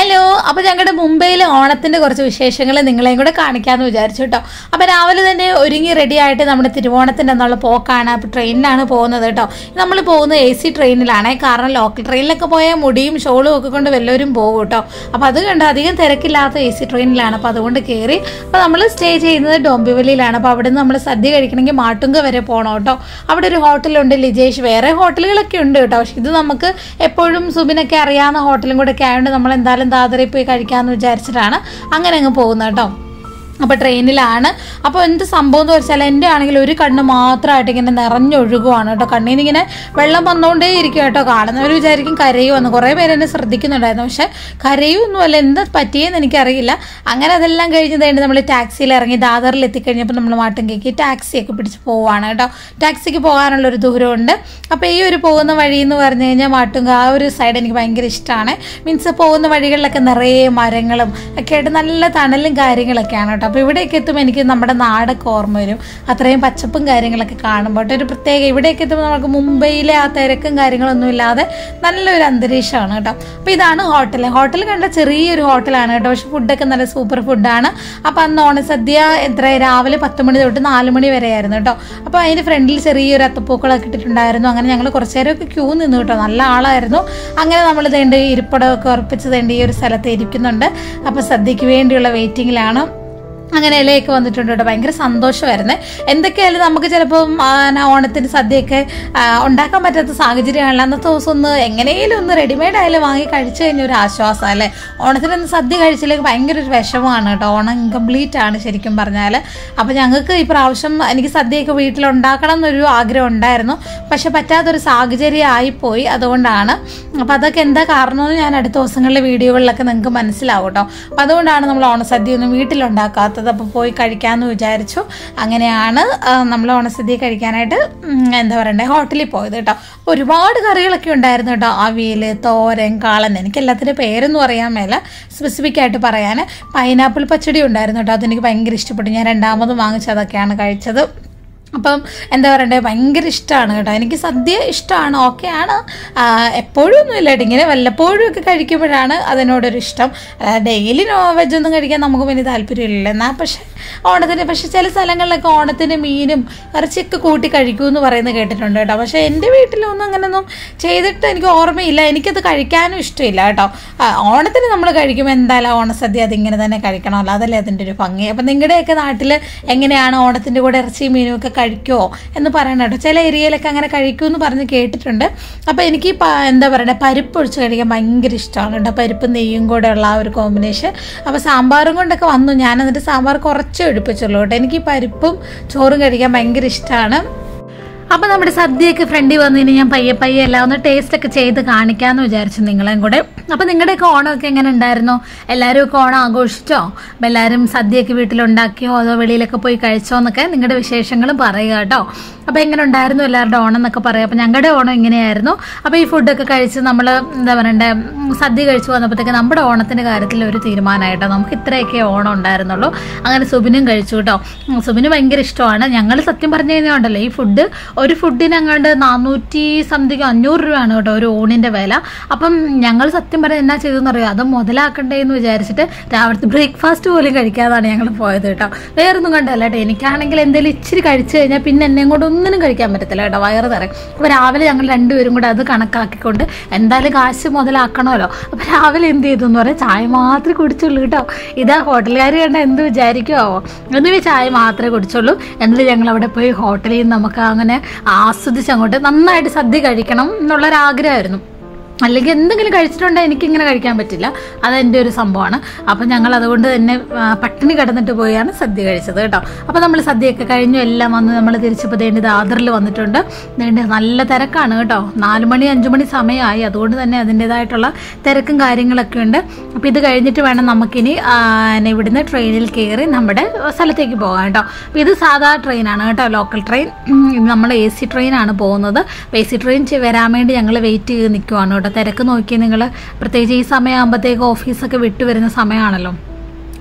hello അപ്പോൾ ഞങ്ങളുടെ മുംബൈയിലെ ഓണത്തിൻ്റെ കുറച്ച് വിശേഷങ്ങൾ നിങ്ങളെയും കൂടെ കാണിക്കാമെന്ന് വിചാരിച്ചു കേട്ടോ അപ്പോൾ രാവിലെ തന്നെ ഒരുങ്ങി റെഡി ആയിട്ട് നമ്മുടെ തിരുവോണത്തിൻ്റെ എന്നുള്ള പോക്കാണ് അപ്പോൾ ട്രെയിനിലാണ് പോകുന്നത് കേട്ടോ നമ്മൾ പോകുന്നത് എ സി ട്രെയിനിലാണ് കാരണം ലോക്കൽ ട്രെയിനിലൊക്കെ പോയാൽ മുടിയും ഷോളും ഒക്കെ കൊണ്ട് വല്ലവരും പോകും കേട്ടോ അപ്പോൾ അത് കണ്ട് അധികം തിരക്കില്ലാത്ത എ സി ട്രെയിനിലാണ് അപ്പോൾ അതുകൊണ്ട് കയറി അപ്പോൾ നമ്മൾ സ്റ്റേ ചെയ്യുന്നത് ഡോംബിവലിയിലാണ് അപ്പോൾ അവിടെ നിന്ന് നമ്മൾ സദ്യ കഴിക്കണമെങ്കിൽ മാട്ടുങ്ക വരെ പോകണം കേട്ടോ അവിടെ ഒരു ഹോട്ടലുണ്ട് ലിജേഷ് വേറെ ഹോട്ടലുകളൊക്കെ ഉണ്ട് കേട്ടോ പക്ഷെ ഇത് നമുക്ക് എപ്പോഴും സുബിനൊക്കെ അറിയാവുന്ന ഹോട്ടലും കൂടെ ഒക്കെ ആയതുകൊണ്ട് നമ്മൾ എന്തായാലും ദാദറിൽ പോയി കഴിക്കാമെന്ന് വിചാരിച്ചിട്ടാണ് അങ്ങനെ അങ്ങ് പോകുന്നത് കേട്ടോ അപ്പോൾ ട്രെയിനിലാണ് അപ്പോൾ എന്ത് സംഭവം എന്ന് വെച്ചാൽ എൻ്റെ ആണെങ്കിൽ ഒരു കണ്ണ് മാത്രമായിട്ട് ഇങ്ങനെ നിറഞ്ഞൊഴുകുവാണ് കേട്ടോ കണ്ണിൽ നിന്ന് ഇങ്ങനെ വെള്ളം വന്നുകൊണ്ടേ ഇരിക്കും കേട്ടോ കാണുന്നവർ വിചാരിക്കും കരയുമെന്ന് കുറേ പേര് എന്നെ ശ്രദ്ധിക്കുന്നുണ്ടായിരുന്നു പക്ഷേ കരയൊന്നുമല്ല എന്താ പറ്റിയെന്ന് എനിക്കറിയില്ല അങ്ങനെ അതെല്ലാം കഴിഞ്ഞ് കഴിഞ്ഞ് നമ്മൾ ടാക്സിയിൽ ഇറങ്ങി ദാദറിൽ എത്തിക്കഴിഞ്ഞപ്പോൾ നമ്മൾ മാട്ടുങ്കേക്ക് ടാക്സിയൊക്കെ പിടിച്ച് പോവാണ് കേട്ടോ ടാക്സിക്ക് പോകാനുള്ളൊരു ദൂരമുണ്ട് അപ്പോൾ ഈ ഒരു പോകുന്ന വഴി എന്ന് പറഞ്ഞു കഴിഞ്ഞാൽ മാട്ടുങ്ക ആ ഒരു സൈഡ് എനിക്ക് ഭയങ്കര ഇഷ്ടമാണ് മീൻസ് പോകുന്ന വഴികളിലൊക്കെ നിറയെ മരങ്ങളും ഒക്കെ ആയിട്ട് നല്ല തണലും കാര്യങ്ങളൊക്കെയാണ് കേട്ടോ അപ്പോൾ ഇവിടെയൊക്കെ എത്തുമ്പോൾ എനിക്ക് നമ്മുടെ നാടൊക്കെ ഓർമ്മ വരും അത്രയും പച്ചപ്പും കാര്യങ്ങളൊക്കെ കാണുമ്പോൾ ഒരു പ്രത്യേക ഇവിടെയൊക്കെ എത്തുമ്പോൾ നമുക്ക് മുംബൈയിലെ ആ തിരക്കും കാര്യങ്ങളൊന്നും ഇല്ലാതെ നല്ലൊരു അന്തരീക്ഷമാണ് കേട്ടോ അപ്പോൾ ഇതാണ് ഹോട്ടൽ ഹോട്ടൽ കണ്ട ചെറിയൊരു ഹോട്ടലാണ് കേട്ടോ പക്ഷെ ഫുഡൊക്കെ നല്ല സൂപ്പർ ഫുഡാണ് അപ്പോൾ അന്ന് ഓണസദ്യ എത്ര രാവിലെ പത്ത് മണി തൊട്ട് നാല് മണി വരെ ആയിരുന്നു കേട്ടോ അപ്പോൾ അതിൻ്റെ ഫ്രണ്ടിൽ ചെറിയൊരു അത്തപ്പൂക്കളൊക്കെ ഇട്ടിട്ടുണ്ടായിരുന്നു അങ്ങനെ ഞങ്ങൾ കുറച്ച് നേരമൊക്കെ ക്യൂ നിന്നു കേട്ടോ നല്ല ആളായിരുന്നു അങ്ങനെ നമ്മൾ തേണ്ടി ഇരിപ്പിടമൊക്കെ ഉറപ്പിച്ച് തേണ്ടി ഈ ഒരു സ്ഥലത്ത് ഇരിക്കുന്നുണ്ട് അപ്പോൾ സദ്യക്ക് വേണ്ടിയുള്ള വെയിറ്റിങ്ങിലാണ് അങ്ങനെ ഇലയൊക്കെ വന്നിട്ടുണ്ട് കേട്ടോ ഭയങ്കര സന്തോഷമായിരുന്നേ എന്തൊക്കെയായാലും നമുക്ക് ചിലപ്പം ആ, ന- ഓണത്തിന് സദ്യയൊക്കെ ആ, ഉണ്ടാക്കാൻ പറ്റാത്ത സാഹചര്യമാണല്ലോ അന്നത്തെ ദിവസം ഒന്ന് എങ്ങനെയും ഒന്ന് റെഡിമെയ്ഡ് ആയാലും വാങ്ങി കഴിച്ചു കഴിഞ്ഞ ഒരു ആശ്വാസം അല്ലേ ഓണത്തിന് ഒന്ന് സദ്യ കഴിച്ചില്ലെങ്കിൽ ഭയങ്കര ഒരു വിഷമമാണ് കേട്ടോ ഓണം ഇൻകംപ്ലീറ്റ് ആണ് ശരിക്കും പറഞ്ഞാൽ അപ്പോൾ ഞങ്ങൾക്ക് ഈ പ്രാവശ്യം എനിക്ക് സദ്യയൊക്കെ വീട്ടിൽ ഉണ്ടാക്കണം എന്നൊരു ആഗ്രഹം ഉണ്ടായിരുന്നു പക്ഷെ പറ്റാത്തൊരു സാഹചര്യം ആയിപ്പോയി അതുകൊണ്ടാണ് അപ്പോൾ അതൊക്കെ എന്താ കാരണമെന്ന് ഞാൻ അടുത്ത ദിവസങ്ങളിലെ വീഡിയോകളിലൊക്കെ നിങ്ങൾക്ക് മനസ്സിലാവും കേട്ടോ അപ്പോൾ അതുകൊണ്ടാണ് നമ്മൾ ഓണസദ്യ ഒന്നും വീട്ടിലുണ്ടാക്കാത്തത് അപ്പോൾ പോയി കഴിക്കാമെന്ന് വിചാരിച്ചു അങ്ങനെയാണ് ആ, നമ്മൾ ഓണസദ്യ കഴിക്കാനായിട്ട് ഉം, എന്താ പറയണ്ടേ ഹോട്ടലിൽ പോയത് കേട്ടോ അപ്പോൾ ഒരുപാട് കറികളൊക്കെ ഉണ്ടായിരുന്നു കേട്ടോ അവിയൽ തോരൻ കാളൻ എനിക്ക് എല്ലാത്തിൻ്റെ പേരൊന്നും അറിയാൻ മേല സ്പെസിഫിക് ആയിട്ട് പറയാൻ പൈനാപ്പിൾ പച്ചടി ഉണ്ടായിരുന്നു കേട്ടോ അതെനിക്ക് ഭയങ്കര ഇഷ്ടപ്പെട്ടു ഞാൻ രണ്ടാമത് വാങ്ങിച്ചതൊക്കെയാണ് കഴിച്ചത് അപ്പം എന്താ പറയണ്ടേ ഭയങ്കര ഇഷ്ടമാണ് കേട്ടോ എനിക്ക് സദ്യ ഇഷ്ടമാണ് ഓക്കെയാണ് എപ്പോഴും ഒന്നും ഇല്ല കേട്ടോ ഇങ്ങനെ വല്ലപ്പോഴും ഒക്കെ കഴിക്കുമ്പോഴാണ് അതിനോടൊരു ഇഷ്ടം ഡെയിലി നോൺ വെജ് ഒന്നും കഴിക്കാൻ നമുക്ക് വലിയ താല്പര്യമില്ല എന്നാൽ പക്ഷേ ഓണത്തിന് പക്ഷേ ചില സ്ഥലങ്ങളിലൊക്കെ ഓണത്തിന് മീനും ഇറച്ചിയൊക്കെ കൂട്ടി കഴിക്കൂ എന്ന് പറയുന്നത് കേട്ടിട്ടുണ്ട് കേട്ടോ പക്ഷേ എൻ്റെ വീട്ടിലൊന്നും അങ്ങനെയൊന്നും ചെയ്തിട്ട് എനിക്ക് ഓർമ്മയില്ല എനിക്കത് കഴിക്കാനും ഇഷ്ടമില്ല കേട്ടോ ആ, ഓണത്തിന് നമ്മൾ കഴിക്കുമ്പോൾ എന്തായാലും ഓണസദ്യ അതിങ്ങനെ തന്നെ കഴിക്കണമല്ലോ അതല്ലേ അതിൻ്റെ ഒരു ഭംഗി അപ്പം നിങ്ങളുടെയൊക്കെ നാട്ടിൽ എങ്ങനെയാണ് ഓണത്തിൻ്റെ കൂടെ ഇറച്ചിയും മീനും ഒക്കെ കഴിക്കുമോ എന്ന് പറയണം കേട്ടോ ചില ഏരിയയിലൊക്കെ അങ്ങനെ കഴിക്കൂ എന്ന് പറഞ്ഞ് കേട്ടിട്ടുണ്ട് അപ്പോൾ എനിക്ക് ഈ പ- എന്താ പറയുക പരിപ്പ് ഒഴിച്ച് കഴിക്കാൻ ഭയങ്കര ഇഷ്ടമാണ് കേട്ടോ പരിപ്പ് നെയ്യും കൂടെ ഉള്ള ആ ഒരു കോമ്പിനേഷൻ അപ്പോൾ സാമ്പാറും കൊണ്ടൊക്കെ വന്നു ഞാൻ എന്നിട്ട് സാമ്പാർ കുറച്ചേ ഒഴിപ്പിച്ചുള്ളൂ കേട്ടോ എനിക്ക് ഈ പരിപ്പും ചോറും കഴിക്കാൻ ഭയങ്കര ഇഷ്ടമാണ് അപ്പം നമ്മുടെ സദ്യയൊക്കെ ഫ്രണ്ടിൽ വന്നതിന് ഞാൻ പയ്യെ പയ്യെ എല്ലാം ഒന്ന് ടേസ്റ്റ് ഒക്കെ ചെയ്ത് കാണിക്കാമെന്ന് വിചാരിച്ചു നിങ്ങളെയും കൂടെ അപ്പം നിങ്ങളുടെയൊക്കെ ഓണമൊക്കെ എങ്ങനെ ഉണ്ടായിരുന്നു എല്ലാവരും ഒക്കെ ഓണം ആഘോഷിച്ചോ അപ്പം എല്ലാവരും സദ്യയൊക്കെ വീട്ടിലുണ്ടാക്കിയോ അതോ വെളിയിലൊക്കെ പോയി കഴിച്ചോ എന്നൊക്കെ നിങ്ങളുടെ വിശേഷങ്ങളും പറയുക കേട്ടോ അപ്പോൾ എങ്ങനെ ഉണ്ടായിരുന്നു എല്ലാവരുടെ ഓണം എന്നൊക്കെ പറയാം അപ്പോൾ ഞങ്ങളുടെ ഓണം ഇങ്ങനെയായിരുന്നു അപ്പോൾ ഈ ഫുഡൊക്കെ കഴിച്ച് നമ്മൾ എന്താ പറയണ്ടേ ഉം, സദ്യ കഴിച്ച് വന്നപ്പോഴത്തേക്ക് നമ്മുടെ ഓണത്തിൻ്റെ കാര്യത്തിൽ ഒരു തീരുമാനമായിട്ടോ നമുക്ക് ഇത്രയൊക്കെ ഓണം ഉണ്ടായിരുന്നുള്ളൂ അങ്ങനെ സുബിനും കഴിച്ചു കേട്ടോ ഉം, സുബിന് ഭയങ്കര ഇഷ്ടമാണ് ഞങ്ങൾ സത്യം പറഞ്ഞു കഴിഞ്ഞാൽ ഉണ്ടല്ലോ ഈ ഫുഡ് ഒരു ഫുഡിന് അങ്ങാണ്ട് നാനൂറ്റി സംതിങ് അഞ്ഞൂറ് രൂപയാണ് കേട്ടോ ഒരു ഊണിൻ്റെ വില അപ്പം ഞങ്ങൾ സത്യം പറഞ്ഞാൽ എന്നാ ചെയ്തെന്ന് അറിയാം അത് മുതലാക്കണ്ടേ എന്ന് വിചാരിച്ചിട്ട് രാവിലത്തെ ബ്രേക്ക്ഫാസ്റ്റ് പോലും കഴിക്കാതാണ് ഞങ്ങൾ പോയത് കേട്ടോ വേറൊന്നും കണ്ടല്ല കേട്ടോ എനിക്കാണെങ്കിൽ എന്തെങ്കിലും ഇച്ചിരി കഴിച്ചു കഴിഞ്ഞാൽ പിന്നെ എന്നെയും കൊണ്ട് ഒന്നിനും കഴിക്കാൻ പറ്റത്തില്ല കേട്ടോ വയറ് നിറയും അപ്പോൾ രാവിലെ ഞങ്ങൾ രണ്ടുപേരും കൂടെ അത് കണക്കാക്കിക്കൊണ്ട് എന്തായാലും കാശ് മുതലാക്കണമല്ലോ അപ്പോൾ രാവിലെ എന്ത് ചെയ്തു എന്ന് പറയാം ചായ മാത്രമേ കുടിച്ചുള്ളൂ കേട്ടോ ഇതാ ഹോട്ടലുകാർ കണ്ട എന്ത് വിചാരിക്കുമോ ഒന്നുമേ ചായ മാത്രമേ കുടിച്ചുള്ളൂ എന്നിട്ട് ഞങ്ങൾ അവിടെ പോയി ഹോട്ടലിൽ നിന്ന് നമുക്ക് അങ്ങനെ ആസ്വദിച്ച് അങ്ങോട്ട് നന്നായിട്ട് സദ്യ കഴിക്കണം എന്നുള്ളൊരാഗ്രഹമായിരുന്നു അല്ലെങ്കിൽ എന്തെങ്കിലും കഴിച്ചിട്ടുണ്ടെങ്കിൽ എനിക്കിങ്ങനെ കഴിക്കാൻ പറ്റില്ല അതെൻ്റെ ഒരു സംഭവമാണ് അപ്പം ഞങ്ങൾ അതുകൊണ്ട് തന്നെ ആ, പട്ടിണി കിടന്നിട്ട് പോയാണ് സദ്യ കഴിച്ചത് കേട്ടോ അപ്പോൾ നമ്മൾ സദ്യയൊക്കെ കഴിഞ്ഞു എല്ലാം വന്ന് നമ്മൾ തിരിച്ചപ്പോൾ തേണ്ടി ദാദറിൽ വന്നിട്ടുണ്ട് തേണ്ടി നല്ല തിരക്കാണ് കേട്ടോ നാല് മണി അഞ്ച് മണി സമയമായി അതുകൊണ്ട് തന്നെ അതിൻ്റേതായിട്ടുള്ള തിരക്കും കാര്യങ്ങളൊക്കെ ഉണ്ട് അപ്പോൾ ഇത് കഴിഞ്ഞിട്ട് വേണം നമുക്കിനി ആ, പിന്നെ ഇവിടുന്ന് ട്രെയിനിൽ കയറി നമ്മുടെ സ്ഥലത്തേക്ക് പോകാം കേട്ടോ അപ്പോൾ ഇത് സാധാ ട്രെയിനാണ് കേട്ടോ ലോക്കൽ ട്രെയിൻ ഉം, ഇത് നമ്മൾ എ സി ട്രെയിനാണ് പോകുന്നത് അപ്പോൾ എ സി ട്രെയിൻ ചെ- വരാൻ വേണ്ടി ഞങ്ങൾ വെയിറ്റ് ചെയ്ത് നിൽക്കുവാണ് കേട്ടോ തിരക്ക് നോക്കി നിങ്ങൾ പ്രത്യേകിച്ച് ഈ സമയമാകുമ്പോഴത്തേക്ക് ഓഫീസൊക്കെ വിട്ടു വരുന്ന സമയമാണല്ലോ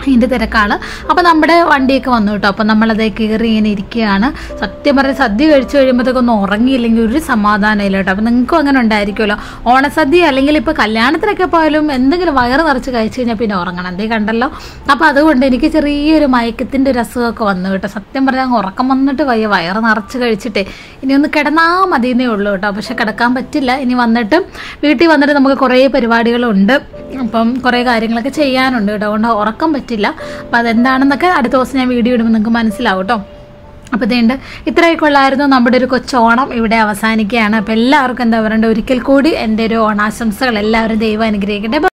അതിൻ്റെ തിരക്കാണ് അപ്പോൾ നമ്മുടെ വണ്ടിയൊക്കെ വന്നു കേട്ടോ അപ്പോൾ നമ്മളത് കയറി ഇങ്ങനെ ഇരിക്കുകയാണ് സത്യം പറഞ്ഞ സദ്യ കഴിച്ചു കഴിയുമ്പോഴത്തേക്ക് ഒന്ന് ഉറങ്ങിയില്ലെങ്കിൽ ഒരു സമാധാനം ഇല്ല കേട്ടോ അപ്പോൾ നിങ്ങൾക്കും അങ്ങനെ ഉണ്ടായിരിക്കുമല്ലോ ഓണസദ്യ അല്ലെങ്കിൽ ഇപ്പോൾ കല്യാണത്തിനൊക്കെ പോയാലും എന്തെങ്കിലും വയറ് നിറച്ച് കഴിച്ചു കഴിഞ്ഞാൽ പിന്നെ ഉറങ്ങണം എന്തേ കണ്ടല്ലോ അപ്പോൾ അതുകൊണ്ട് എനിക്ക് ചെറിയൊരു മയക്കത്തിൻ്റെ ഒരു അസുഖമൊക്കെ വന്നു കേട്ടോ സത്യം പറഞ്ഞാൽ അങ്ങ് ഉറക്കം വന്നിട്ട് വയ്യ വയറ് നിറച്ച് കഴിച്ചിട്ടേ ഇനി ഒന്ന് കിടന്നാൽ മതിയെന്നേ ഉള്ളൂ കേട്ടോ പക്ഷെ കിടക്കാൻ പറ്റില്ല ഇനി വന്നിട്ട് വീട്ടിൽ വന്നിട്ട് നമുക്ക് കുറേ പരിപാടികളുണ്ട് അപ്പം കുറേ കാര്യങ്ങളൊക്കെ ചെയ്യാനുണ്ട് കേട്ടോ അതുകൊണ്ട് ഉറക്കം പറ്റില്ല അപ്പം അതെന്താണെന്നൊക്കെ അടുത്ത ദിവസം ഞാൻ വീഡിയോ ഇടുമ്പോൾ നിങ്ങൾക്ക് മനസ്സിലാവും കേട്ടോ അപ്പോൾ ഇതേണ്ട് ഇത്രയൊക്കെ ഉള്ളായിരുന്നു നമ്മുടെ ഒരു കൊച്ചോണം ഇവിടെ അവസാനിക്കുകയാണ് അപ്പോൾ എല്ലാവർക്കും എന്താ പറയണ്ടത് ഒരിക്കൽ കൂടി എൻ്റെ ഒരു ഓണാശംസകൾ എല്ലാവരും ദൈവം അനുഗ്രഹിക്കട്ടെ